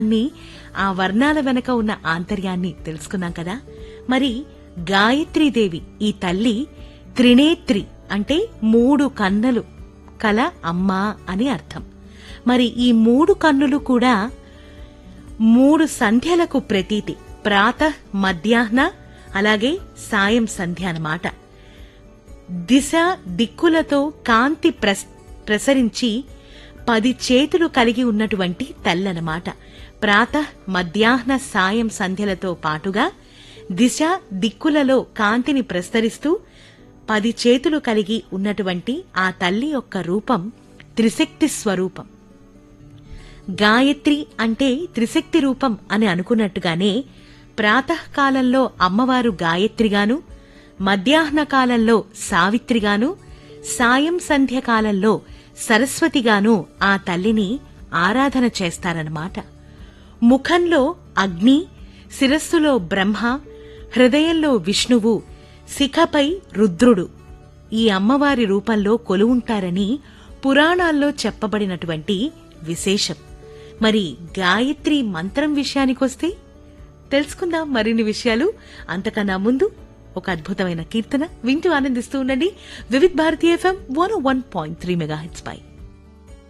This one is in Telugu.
ని ఆ వర్ణాల వెనక ఉన్న ఆంతర్యాన్ని తెలుసుకున్నాం కదా మరి గాయత్రీదేవి ఈ తల్లి త్రినేత్రి అంటే మూడు కన్నులు కల అమ్మ అని అర్థం మరి ఈ మూడు కన్నులు కూడా మూడు సంధ్యలకు ప్రతీతి ప్రాతః మధ్యాహ్న అలాగే సాయం సంధ్య అన్నమాట దిశ దిక్కులతో కాంతి ప్రస్- ప్రసరించి పది చేతులు కలిగి ఉన్నటువంటి తల్లనమాట ప్రాతః మధ్యాహ్న సాయం సంధ్యలతో పాటుగా దిశ దిక్కులలో కాంతిని ప్రసరిస్తూ పది చేతులు కలిగి ఉన్నటువంటి ఆ తల్లి యొక్క రూపం త్రిశక్తి స్వరూపం గాయత్రి అంటే త్రిశక్తి రూపం అని అనుకున్నట్టుగానే ప్రాతకాలంలో అమ్మవారు గాయత్రిగాను మధ్యాహ్న కాలంలో సావిత్రిగాను సాయం సంధ్య కాలంలో సరస్వతిగాను ఆ తల్లిని ఆరాధన చేస్తారన్నమాట ముఖంలో అగ్ని శిరస్సులో బ్రహ్మ హృదయంలో విష్ణువు శిఖపై రుద్రుడు ఈ అమ్మవారి రూపంలో కొలువుంటారని పురాణాల్లో చెప్పబడినటువంటి విశేషం మరి గాయత్రి మంత్రం విషయానికొస్తే తెలుసుకుందాం మరిన్ని విషయాలు అంతకన్నా ముందు ఒక అద్భుతమైన కీర్తన వింటూ ఆనందిస్తూ ఉండండి Vividh Bharati FM one one point three mega పై